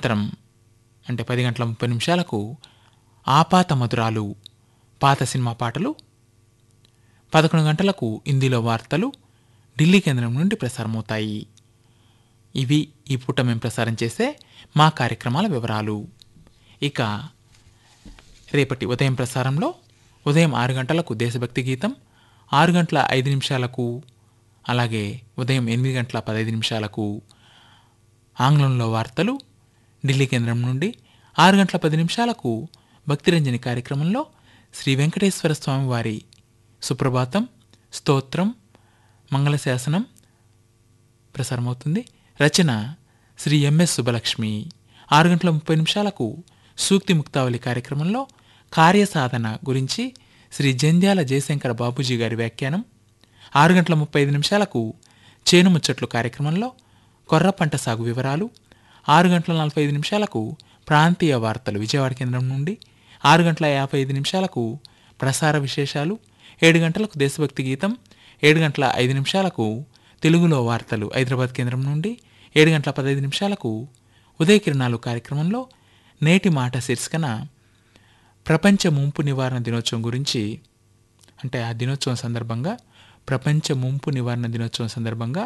అనంతరం అంటే పది గంటల ముప్పై నిమిషాలకు ఆపాత మధురాలు పాత సినిమా పాటలు పదకొండు గంటలకు హిందీలో వార్తలు ఢిల్లీ కేంద్రం నుండి ప్రసారమవుతాయి ఇవి ఈ పూట మేము ప్రసారం చేసే మా కార్యక్రమాల వివరాలు ఇక రేపటి ఉదయం ప్రసారంలో ఉదయం ఆరు గంటలకు దేశభక్తి గీతం ఆరు గంటల ఐదు నిమిషాలకు అలాగే ఉదయం ఎనిమిది గంటల పదహైదు నిమిషాలకు ఆంగ్లంలో వార్తలు ఢిల్లీ కేంద్రం నుండి ఆరు గంటల పది నిమిషాలకు భక్తిరంజని కార్యక్రమంలో శ్రీ వెంకటేశ్వర స్వామి వారి సుప్రభాతం స్తోత్రం మంగళశాసనం ప్రసారమవుతుంది రచన శ్రీ ఎంఎస్ సుబ్బలక్ష్మి ఆరు గంటల ముప్పై నిమిషాలకు సూక్తి ముక్తావళి కార్యక్రమంలో కార్యసాధన గురించి శ్రీ జంధ్యాల జయశంకర బాబూజీ గారి వ్యాఖ్యానం ఆరు గంటల ముప్పై ఐదు నిమిషాలకు చేను ముచ్చట్లు కార్యక్రమంలో కొర్ర పంట సాగు వివరాలు ఆరు గంటల నలభై ఐదు నిమిషాలకు ప్రాంతీయ వార్తలు విజయవాడ కేంద్రం నుండి ఆరు గంటల యాభై ఐదు నిమిషాలకు ప్రసార విశేషాలు ఏడు గంటలకు దేశభక్తి గీతం ఏడు గంటల ఐదు నిమిషాలకు తెలుగులో వార్తలు హైదరాబాద్ కేంద్రం నుండి ఏడు గంటల పదహైదు నిమిషాలకు ఉదయ కిరణాలు కార్యక్రమంలో నేటి మాట శీర్షికన ప్రపంచ ముంపు నివారణ దినోత్సవం గురించి అంటే ఆ దినోత్సవం సందర్భంగా ప్రపంచ ముంపు నివారణ దినోత్సవం సందర్భంగా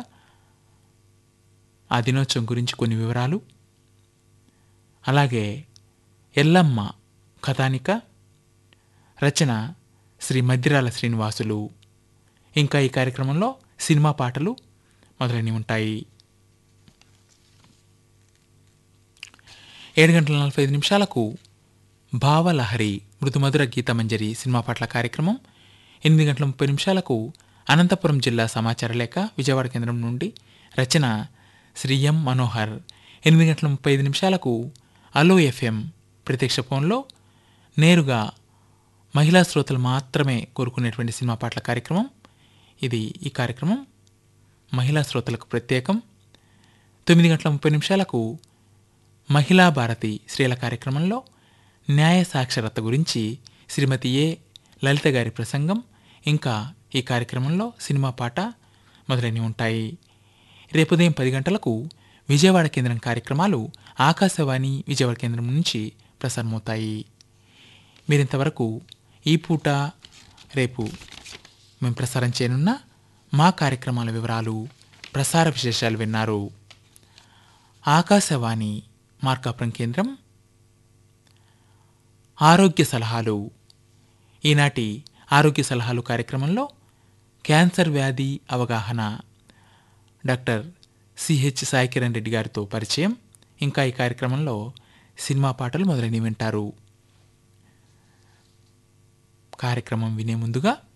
ఆ దినోత్సవం గురించి కొన్ని వివరాలు అలాగే ఎల్లమ్మ కథానిక రచన శ్రీ మద్దిరాల శ్రీనివాసులు ఇంకా ఈ కార్యక్రమంలో సినిమా పాటలు మొదలైనవి ఉంటాయి ఏడు గంటల నలభై ఐదు నిమిషాలకు భావలహరి మృదుమధుర గీతమంజరి సినిమా పాటల కార్యక్రమం ఎనిమిది గంటల ముప్పై నిమిషాలకు అనంతపురం జిల్లా సమాచార లేఖ విజయవాడ కేంద్రం నుండి రచన శ్రీ ఎం మనోహర్ ఎనిమిది గంటల ముప్పై ఐదు నిమిషాలకు అలో ఎఫ్ఎం ప్రత్యక్ష ఫోన్లో నేరుగా మహిళా శ్రోతలు మాత్రమే కోరుకునేటువంటి సినిమా పాటల కార్యక్రమం ఇది ఈ కార్యక్రమం మహిళా శ్రోతలకు ప్రత్యేకం తొమ్మిది గంటల ముప్పై నిమిషాలకు మహిళా భారతి స్త్రీల కార్యక్రమంలో న్యాయ సాక్షరత గురించి శ్రీమతి ఏ లలిత గారి ప్రసంగం ఇంకా ఈ కార్యక్రమంలో సినిమా పాట మొదలైనవి ఉంటాయి రేపు ఉదయం పది గంటలకు విజయవాడ కేంద్రం కార్యక్రమాలు ఆకాశవాణి విజయవాడ కేంద్రం నుంచి ప్రసారమవుతాయి మీరింతవరకు ఈ పూట రేపు మేము ప్రసారం చేయనున్న మా కార్యక్రమాల వివరాలు ప్రసార విశేషాలు విన్నారు ఆకాశవాణి మార్కాపురం కేంద్రం ఆరోగ్య సలహాలు ఈనాటి ఆరోగ్య సలహాలు కార్యక్రమంలో క్యాన్సర్ వ్యాధి అవగాహన డాక్టర్ సిహెచ్ సాయి కిరణ్ రెడ్డి గారితో పరిచయం ఇంకా ఈ కార్యక్రమంలో సినిమా పాటలు మొదలైనవి వింటారు కార్యక్రమం వినే ముందుగా